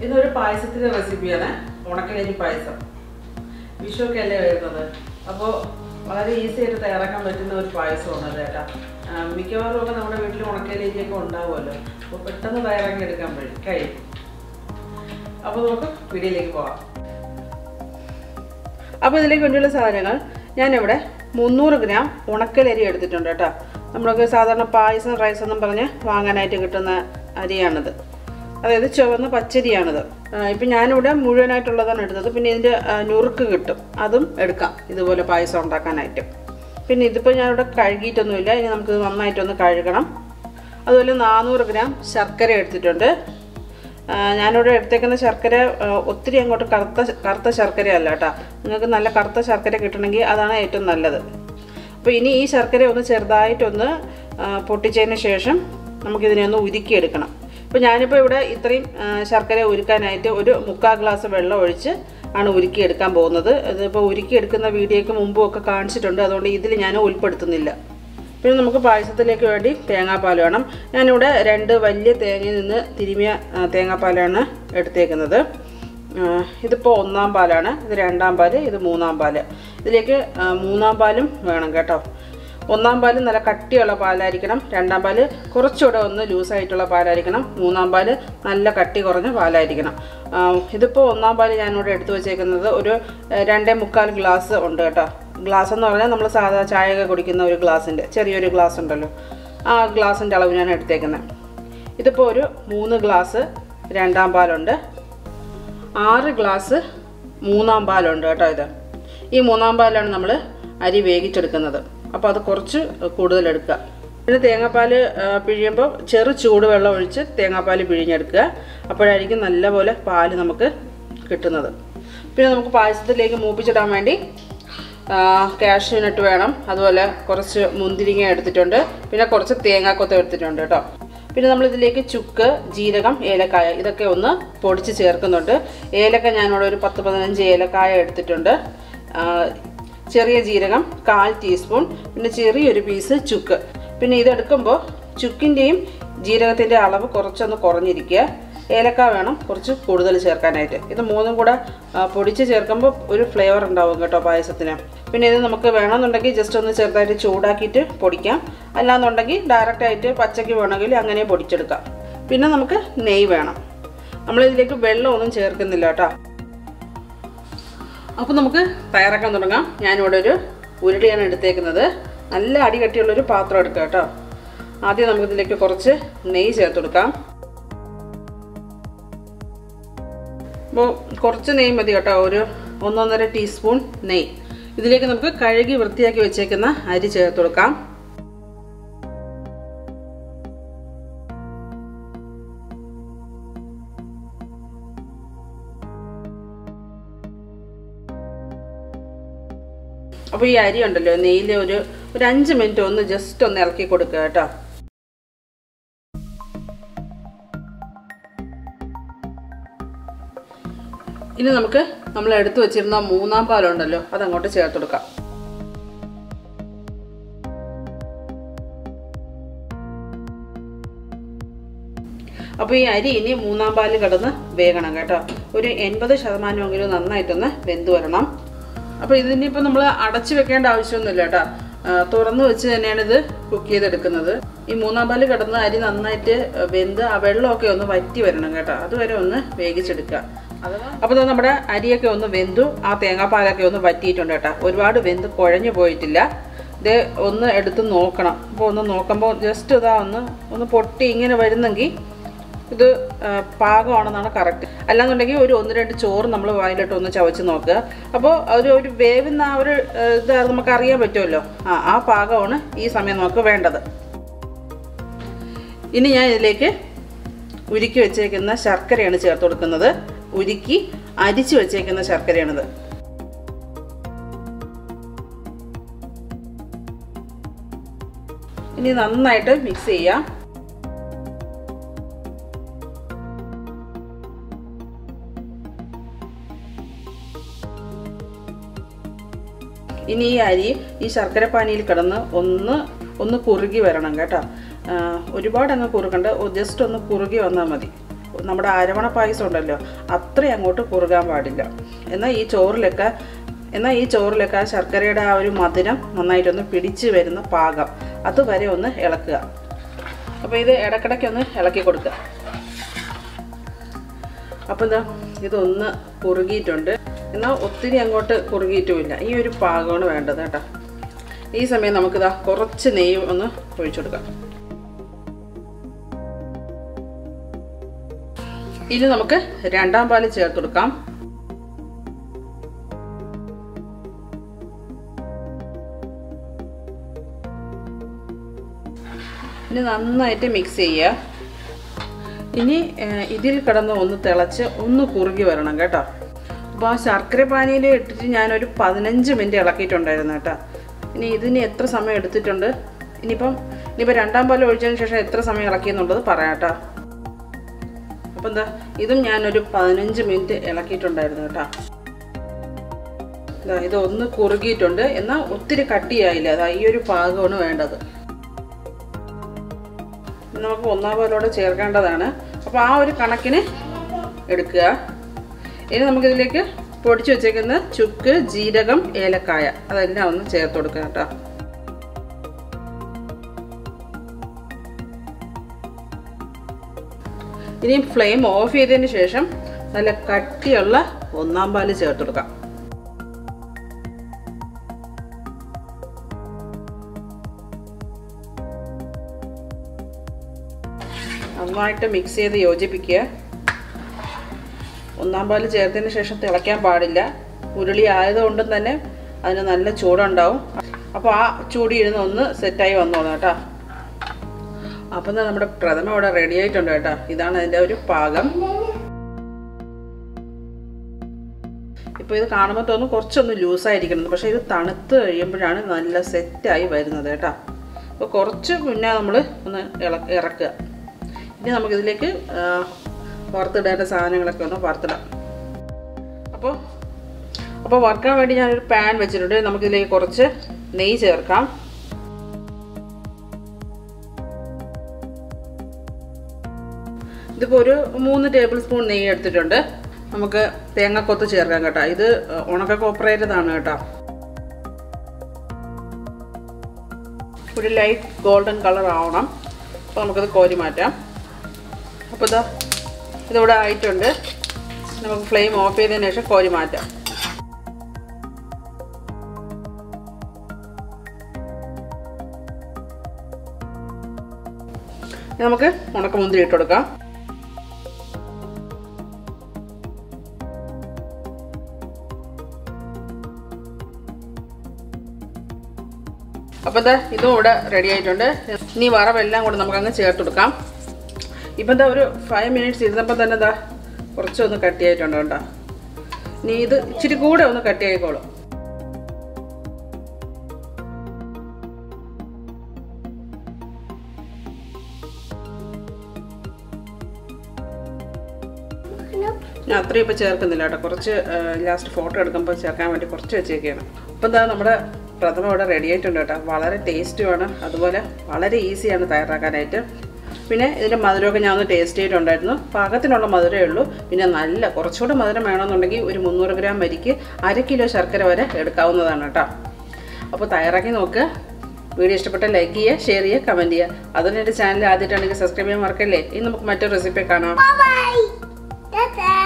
ഇതൊരു പായസത്തിന്റെ റെസിപ്പിയാണ് ഉണക്കലരി പായസം വിഷുവൊക്കെ അല്ലേ വരുന്നത് അപ്പോൾ വളരെ ഈസി ആയിട്ട് തയ്യാറാക്കാൻ പറ്റുന്ന ഒരു പായസമാണ് അത് കേട്ടോ ആ, മിക്കവാറും ഒക്കെ നമ്മുടെ വീട്ടിൽ ഉണക്കലരിയൊക്കെ ഉണ്ടാവുമല്ലോ അപ്പോൾ പെട്ടെന്ന് തയ്യാറാക്കി എടുക്കാൻ കഴിയും കഴിയും അപ്പോൾ നമുക്ക് വീഡിയോയിലേക്ക് പോകാം അപ്പോൾ ഇതിലേക്ക് വേണ്ടിയുള്ള സാധനങ്ങൾ ഞാനിവിടെ മുന്നൂറ് ഗ്രാം ഉണക്കലരി എടുത്തിട്ടുണ്ട് കേട്ടോ നമ്മളൊക്കെ സാധാരണ പായസം റൈസ് എന്നും പറഞ്ഞ് വാങ്ങാനായിട്ട് കിട്ടുന്ന അരിയാണിത് അതായത് ചുവന്ന പച്ചരിയാണിത് ആ, ഇപ്പം ഞാനിവിടെ മുഴുവനായിട്ടുള്ളതാണ് എടുത്തത് പിന്നെ ഇതിൻ്റെ ആ, നുറുക്ക് കിട്ടും അതും എടുക്കാം ഇതുപോലെ പായസം ഉണ്ടാക്കാനായിട്ട് പിന്നെ ഇതിപ്പോൾ ഞാനിവിടെ കഴുകിയിട്ടൊന്നുമില്ല ഇനി നമുക്ക് നന്നായിട്ടൊന്ന് കഴുകണം അതുപോലെ നാനൂറ് ഗ്രാം ശർക്കര എടുത്തിട്ടുണ്ട് ആ, ഞാനിവിടെ എടുത്തേക്കുന്ന ശർക്കര ആ, ഒത്തിരി അങ്ങോട്ട് കറുത്ത കറുത്ത ശർക്കര അല്ല കേട്ടോ നിങ്ങൾക്ക് നല്ല കറുത്ത ശർക്കര കിട്ടണമെങ്കിൽ അതാണ് ഏറ്റവും നല്ലത് അപ്പോൾ ഇനി ഈ ശർക്കര ഒന്ന് ചെറുതായിട്ടൊന്ന് ആ, പൊട്ടിച്ചതിന് ശേഷം നമുക്കിതിനെ ഒന്ന് ഉരുക്കിയെടുക്കണം ഇപ്പോൾ ഞാനിപ്പോൾ ഇവിടെ ഇത്രയും ആ, ശർക്കര ഉരുക്കാനായിട്ട് ഒരു മുക്കാൽ ഗ്ലാസ് വെള്ളം ഒഴിച്ച് ആണ് ഉരുക്കിയെടുക്കാൻ പോകുന്നത് ഇതിപ്പോൾ ഉരുക്കിയെടുക്കുന്ന വീഡിയോയ്ക്ക് മുമ്പും ഒക്കെ കാണിച്ചിട്ടുണ്ട് അതുകൊണ്ട് ഇതിൽ ഞാൻ ഉൾപ്പെടുത്തുന്നില്ല പിന്നെ നമുക്ക് പായസത്തിലേക്ക് വേണ്ടി തേങ്ങാപ്പാൽ വേണം ഞാനിവിടെ രണ്ട് വലിയ തേങ്ങയിൽ നിന്ന് തിരുമിയ ആ, തേങ്ങാപ്പാലാണ് എടുത്തേക്കുന്നത് ആ, ഇതിപ്പോൾ ഒന്നാം പാലാണ് ഇത് രണ്ടാം പാല് ഇത് മൂന്നാം പാല് ഇതിലേക്ക് ആ, മൂന്നാം പാലും വേണം കേട്ടോ ഒന്നാം പാല് നല്ല കട്ടിയുള്ള പാലായിരിക്കണം രണ്ടാം പാല് കുറച്ചുകൂടെ ഒന്ന് ലൂസായിട്ടുള്ള പാലായിരിക്കണം മൂന്നാം പാല് നല്ല കട്ടി കുറഞ്ഞ പാലായിരിക്കണം ആ, ഇതിപ്പോൾ ഒന്നാം പാല് ഞാനിവിടെ എടുത്തു വച്ചേക്കുന്നത് ഒരു ആ, രണ്ടേ മുക്കാൽ ഗ്ലാസ് ഉണ്ട് കേട്ടോ ഗ്ലാസ് എന്ന് പറഞ്ഞാൽ നമ്മൾ സാധാ ചായയൊക്കെ കുടിക്കുന്ന ഒരു ഗ്ലാസിൻ്റെ ചെറിയൊരു ഗ്ലാസ് ഉണ്ടല്ലോ ആ ഗ്ലാസിൻ്റെ അളവ് ഞാൻ എടുത്തേക്കുന്നത് ഇതിപ്പോൾ ഒരു മൂന്ന് ഗ്ലാസ് രണ്ടാം പാലുണ്ട് ആറ് ഗ്ലാസ് മൂന്നാം പാലുണ്ട് കേട്ടോ ഇത് ഈ മൂന്നാം പാലാണ് നമ്മൾ അരി വേവിച്ചെടുക്കുന്നത് അപ്പോൾ അത് കുറച്ച് കൂടുതൽ എടുക്കുക പിന്നെ തേങ്ങാപ്പാൽ ആ, പിഴിയുമ്പോൾ ചെറു ചൂടുവെള്ളം ഒഴിച്ച് തേങ്ങാപ്പാൽ പിഴിഞ്ഞെടുക്കുക അപ്പോഴായിരിക്കും നല്ലപോലെ പാല് നമുക്ക് കിട്ടുന്നത് പിന്നെ നമുക്ക് പായസത്തിലേക്ക് മൂപ്പിച്ചിടാൻ വേണ്ടി കാഷ്യൂ നട്ട് വേണം അതുപോലെ കുറച്ച് മുന്തിരിങ്ങ എടുത്തിട്ടുണ്ട് പിന്നെ കുറച്ച് തേങ്ങാക്കൊത്ത എടുത്തിട്ടുണ്ട് കേട്ടോ പിന്നെ നമ്മൾ ഇതിലേക്ക് ചുക്ക് ജീരകം ഏലക്കായ ഇതൊക്കെ ഒന്ന് പൊടിച്ച് ചേർക്കുന്നുണ്ട് ഏലക്ക ഞാനിവിടെ ഒരു പത്ത് പതിനഞ്ച് ഏലക്കായ എടുത്തിട്ടുണ്ട് ആ, ചെറിയ ജീരകം കാൽ ടീസ്പൂൺ പിന്നെ ചെറിയൊരു പീസ് ചുക്ക് പിന്നെ ഇതെടുക്കുമ്പോൾ ചുക്കിൻ്റെയും ജീരകത്തിൻ്റെ അളവ് കുറച്ചൊന്ന് കുറഞ്ഞിരിക്കുക ഏലക്ക വേണം കുറച്ച് കൂടുതൽ ചേർക്കാനായിട്ട് ഇത് മൂന്നും കൂടെ ആ, പൊടിച്ച് ചേർക്കുമ്പോൾ ഒരു ഫ്ലേവർ ഉണ്ടാവും കേട്ടോ പായസത്തിന് പിന്നെ ഇത് നമുക്ക് വേണമെന്നുണ്ടെങ്കിൽ ജസ്റ്റ് ഒന്ന് ചെറുതായിട്ട് ചൂടാക്കിയിട്ട് പൊടിക്കാം അല്ലാന്നുണ്ടെങ്കിൽ ഡയറക്റ്റ് ആയിട്ട് പച്ചയ്ക്ക് വേണമെങ്കിൽ അങ്ങനെ പൊടിച്ചെടുക്കാം പിന്നെ നമുക്ക് നെയ്യ് വേണം നമ്മളിതിലേക്ക് വെള്ളമൊന്നും ചേർക്കുന്നില്ല കേട്ടോ അപ്പോൾ നമുക്ക് തയ്യാറാക്കാൻ തുടങ്ങാം ഞാനിവിടെ ഒരു ഉരുളിയാണ് എടുത്തേക്കുന്നത് നല്ല അടി കട്ടിയുള്ളൊരു പാത്രം എടുക്കുക കേട്ടോ ആദ്യം നമുക്കിതിലേക്ക് കുറച്ച് നെയ്യ് ചേർത്ത് കൊടുക്കാം അപ്പോൾ കുറച്ച് നെയ്യ് മതി കേട്ടോ ഒരു ഒന്നൊന്നര ടീസ്പൂൺ നെയ്യ് ഇതിലേക്ക് നമുക്ക് കഴുകി വൃത്തിയാക്കി വെച്ചേക്കുന്ന അരി ചേർത്ത് കൊടുക്കാം അപ്പോൾ ഈ അരി ഉണ്ടല്ലോ നെയ്യിൽ ഒരു ഒരു അഞ്ച് മിനിറ്റ് ഒന്ന് ജസ്റ്റ് ഒന്ന് ഇളക്കി കൊടുക്കുക കേട്ടോ ഇനി നമുക്ക് നമ്മൾ എടുത്തു വെച്ചിരുന്ന മൂന്നാം പാലുണ്ടല്ലോ അതങ്ങോട്ട് ചേർത്ത് കൊടുക്കാം അപ്പോൾ ഈ അരി ഇനി മൂന്നാം പാല് കിടന്ന് വേകണം കേട്ടോ ഒരു എൺപത് ശതമാനമെങ്കിലും നന്നായിട്ടൊന്ന് വെന്ത് വരണം അപ്പോൾ ഇതിനിപ്പോൾ നമ്മൾ അടച്ചു വെക്കേണ്ട ആവശ്യമൊന്നുമില്ല കേട്ടോ ആ, തുറന്ന് വെച്ച് തന്നെയാണ് ഇത് കുക്ക് ചെയ്തെടുക്കുന്നത് ഈ മൂന്നാം പാല് കിടന്ന് അരി നന്നായിട്ട് വെന്ത് ആ വെള്ളമൊക്കെ ഒന്ന് വറ്റി വരണം കേട്ടോ അതുവരെ ഒന്ന് വേവിച്ചെടുക്കുക അഥവാ അപ്പോൾ ദാ നമ്മുടെ അരിയൊക്കെ ഒന്ന് വെന്തു ആ തേങ്ങാപ്പാലൊക്കെ ഒന്ന് വറ്റിയിട്ടുണ്ട് കേട്ടോ ഒരുപാട് വെന്ത് കുഴഞ്ഞു പോയിട്ടില്ല ഇത് ഒന്ന് എടുത്ത് നോക്കണം അപ്പോൾ ഒന്ന് നോക്കുമ്പോൾ ജസ്റ്റ് ഇതാ ഒന്ന് ഒന്ന് പൊട്ടി ഇങ്ങനെ വരുന്നെങ്കിൽ ഇത് ആ, പാകമാണെന്നാണ് കറക്റ്റ് അല്ലാന്നുണ്ടെങ്കിൽ ഒരു ഒന്ന് രണ്ട് ചോറ് നമ്മൾ വായിലിട്ട് ഒന്ന് ചവച്ച് നോക്കുക അപ്പോൾ ഒരു ഒരു വേവുന്ന ആ ഒരു ആ, ഇത് നമുക്ക് അറിയാൻ പറ്റുമല്ലോ ആ ആ പാകമാണ് ഈ സമയം നമുക്ക് വേണ്ടത് ഇനി ഞാൻ ഇതിലേക്ക് ഉരുക്കി വെച്ചേക്കുന്ന ശർക്കരയാണ് ചേർത്ത് കൊടുക്കുന്നത് ഉരുക്കി അരിച്ച് വെച്ചേക്കുന്ന ശർക്കരയാണിത് ഇനി നന്നായിട്ട് മിക്സ് ചെയ്യാം ഇനി ഈ അരി ഈ ശർക്കര പാനിയിൽ കിടന്ന് ഒന്ന് ഒന്ന് കുറുകി വരണം കേട്ടോ ആ, ഒരുപാട് അങ്ങ് കുറുക്കണ്ട ജസ്റ്റ് ഒന്ന് കുറുകി വന്നാൽ മതി നമ്മുടെ അരവണ പായസം ഉണ്ടല്ലോ അത്രയും അങ്ങോട്ട് കുറുകാൻ പാടില്ല എന്നാൽ ഈ ചോറിലൊക്കെ എന്നാൽ ഈ ചോറിലൊക്കെ ആ ശർക്കരയുടെ ആ ഒരു മധുരം നന്നായിട്ടൊന്ന് പിടിച്ച് വരുന്ന പാകം അതുവരെ ഒന്ന് ഇളക്കുക അപ്പോൾ ഇത് ഇടയ്ക്കിടയ്ക്ക് ഒന്ന് ഇളക്കി കൊടുക്കുക അപ്പോൾ എന്താ ഇതൊന്ന് കുറുകിയിട്ടുണ്ട് എന്നാൽ ഒത്തിരി അങ്ങോട്ട് കുറുകിയിട്ടുമില്ല ഈ ഒരു പാകമാണ് വേണ്ടത് കേട്ടോ ഈ സമയം നമുക്കിതാ കുറച്ച് നെയ്യ് ഒന്ന് ഒഴിച്ചു കൊടുക്കാം ഇനി നമുക്ക് രണ്ടാം പാല് ചേർത്ത് കൊടുക്കാം ഇനി നന്നായിട്ട് മിക്സ് ചെയ്യുക ഇനി ഏഹ്, ഇതിൽ കിടന്ന് ഒന്ന് തിളച്ച് ഒന്ന് കുറുകി വരണം കേട്ടോ അപ്പോൾ ആ ശർക്കര പാനിയിൽ ഇട്ടിട്ട് ഞാനൊരു പതിനഞ്ച് മിനിറ്റ് ഇളക്കിയിട്ടുണ്ടായിരുന്നു കേട്ടോ ഇനി ഇതിന് എത്ര സമയം എടുത്തിട്ടുണ്ട് ഇനിയിപ്പം ഇനിയിപ്പോൾ രണ്ടാം പാൽ ഒഴിച്ചതിന് ശേഷം എത്ര സമയം ഇളക്കിയെന്നുള്ളത് പറയാം കേട്ടോ അപ്പോൾ എന്താ ഇതും ഞാനൊരു പതിനഞ്ച് മിനിറ്റ് ഇളക്കിയിട്ടുണ്ടായിരുന്നു കേട്ടോ ഇതാ ഇത് ഒന്ന് കുറുകിയിട്ടുണ്ട് എന്നാൽ ഒത്തിരി കട്ടിയായില്ല അതാ ഈ ഒരു പാകമാണ് വേണ്ടത് ഇനി നമുക്ക് ഒന്നാം പാലോടെ ചേർക്കേണ്ടതാണ് അപ്പോൾ ആ ഒരു കണക്കിന് എടുക്കുക ഇനി നമുക്കിതിലേക്ക് പൊടിച്ച് വെച്ചേക്കുന്ന ചുക്ക് ജീരകം ഏലക്കായ അതെല്ലാം ഒന്ന് ചേർത്ത് കൊടുക്കുക കേട്ടോ ഇനി ഫ്ലെയിം ഓഫ് ചെയ്തതിന് ശേഷം നല്ല കട്ടിയുള്ള ഒന്നാം പാല് ചേർത്ത് കൊടുക്കാം നന്നായിട്ട് മിക്സ് ചെയ്ത് യോജിപ്പിക്കുക ഒന്നാം പാല് ചേർത്തതിന് ശേഷം തിളയ്ക്കാൻ പാടില്ല ഉരുളി ആയതുകൊണ്ടും തന്നെ അതിന് നല്ല ചൂടുണ്ടാവും അപ്പോൾ ആ ചൂടി ഇരുന്ന് ഒന്ന് സെറ്റായി വന്നോളൂ കേട്ടോ അപ്പം തന്നെ നമ്മുടെ പ്രഥമ ഇവിടെ റെഡി ആയിട്ടുണ്ട് കേട്ടോ ഇതാണ് അതിൻ്റെ ഒരു പാകം ഇപ്പോൾ ഇത് കാണുമ്പോൾ തോന്നും കുറച്ചൊന്ന് ലൂസായിരിക്കണം പക്ഷേ ഇത് തണുത്ത് കഴിയുമ്പോഴാണ് നല്ല സെറ്റായി വരുന്നത് കേട്ടോ അപ്പോൾ കുറച്ച് മുന്നേ നമ്മൾ ഒന്ന് ഇള ഇറക്കുക ഇനി നമുക്കിതിലേക്ക് ആ, വറുത്തിടേണ്ട സാധനങ്ങളൊക്കെ ഒന്ന് വറുത്തിടാം അപ്പോൾ അപ്പോൾ വറുക്കാൻ വേണ്ടി ഞാനൊരു പാൻ വെച്ചിട്ടുണ്ട് നമുക്കിതിലേക്ക് കുറച്ച് നെയ്യ് ചേർക്കാം ഇതിപ്പോൾ ഒരു മൂന്ന് ടേബിൾ സ്പൂൺ നെയ്യ് എടുത്തിട്ടുണ്ട് നമുക്ക് തേങ്ങാക്കൊത്ത് ചേർക്കാം കേട്ടോ ഇത് ഉണക്ക കോപ്പറേറ്റതാണ് കേട്ടോ ഒരു ലൈറ്റ് ഗോൾഡൻ കളർ ആവണം അപ്പോൾ നമുക്കത് കോരി മാറ്റാം അപ്പോൾ ഇതാ ഇതിവിടെ ആയിട്ടുണ്ട് നമുക്ക് ഫ്ലെയിം ഓഫ് ചെയ്തതിന് ശേഷം കോരി മാറ്റാം ഇനി നമുക്ക് ഉണക്കമുന്തിരി ഇട്ട് കൊടുക്കാം അപ്പോൾ എന്താ ഇതും ഇവിടെ റെഡി ആയിട്ടുണ്ട് ഇനി വറവെല്ലാം കൂടെ നമുക്കങ്ങ് ചേർത്ത് കൊടുക്കാം ഇപ്പം എന്താ ഒരു ഫൈവ് മിനിറ്റ്സ് ഇരുന്നപ്പോൾ തന്നെ എന്താ കുറച്ചൊന്ന് കട്ടിയായിട്ടുണ്ട് കേട്ടോ ഇനി ഇത് ഇച്ചിരി കൂടെ ഒന്ന് കട്ടിയായിക്കോളും ഞാൻ അത്രയും ഇപ്പോൾ ചേർക്കുന്നില്ല കേട്ടോ കുറച്ച് ലാസ്റ്റ് ഫോട്ടോ എടുക്കുമ്പോൾ ചേർക്കാൻ വേണ്ടി കുറച്ച് വെച്ചേക്കാണ് അപ്പോൾ എന്താ നമ്മുടെ പ്രഥമ ഇവിടെ റെഡി ആയിട്ടുണ്ട് കേട്ടോ വളരെ ടേസ്റ്റുമാണ് അതുപോലെ വളരെ ഈസിയാണ് തയ്യാറാക്കാനായിട്ട് പിന്നെ ഇതിൻ്റെ മധുരമൊക്കെ ഞാൻ ഒന്ന് ടേസ്റ്റ് ചെയ്തിട്ടുണ്ടായിരുന്നു പാകത്തിനുള്ള മധുരമേ ഉള്ളൂ പിന്നെ നല്ല കുറച്ചുകൂടെ മധുരം വേണമെന്നുണ്ടെങ്കിൽ ഒരു മുന്നൂറ് ഗ്രാം വരിക്ക് അര കിലോ ശർക്കര വരെ എടുക്കാവുന്നതാണ് കേട്ടോ അപ്പോൾ തയ്യാറാക്കി നോക്കുക വീഡിയോ ഇഷ്ടപ്പെട്ടാൽ ലൈക്ക് ചെയ്യുക ഷെയർ ചെയ്യുക കമൻറ്റ് ചെയ്യുക അതുപോലെ എൻ്റെ ചാനൽ ആദ്യമായിട്ടാണെങ്കിൽ സബ്സ്ക്രൈബ് ചെയ്യാൻ മറക്കല്ലേ ഇനി നമുക്ക് മറ്റൊരു റെസിപ്പി കാണാം Bye bye. Ta-ta.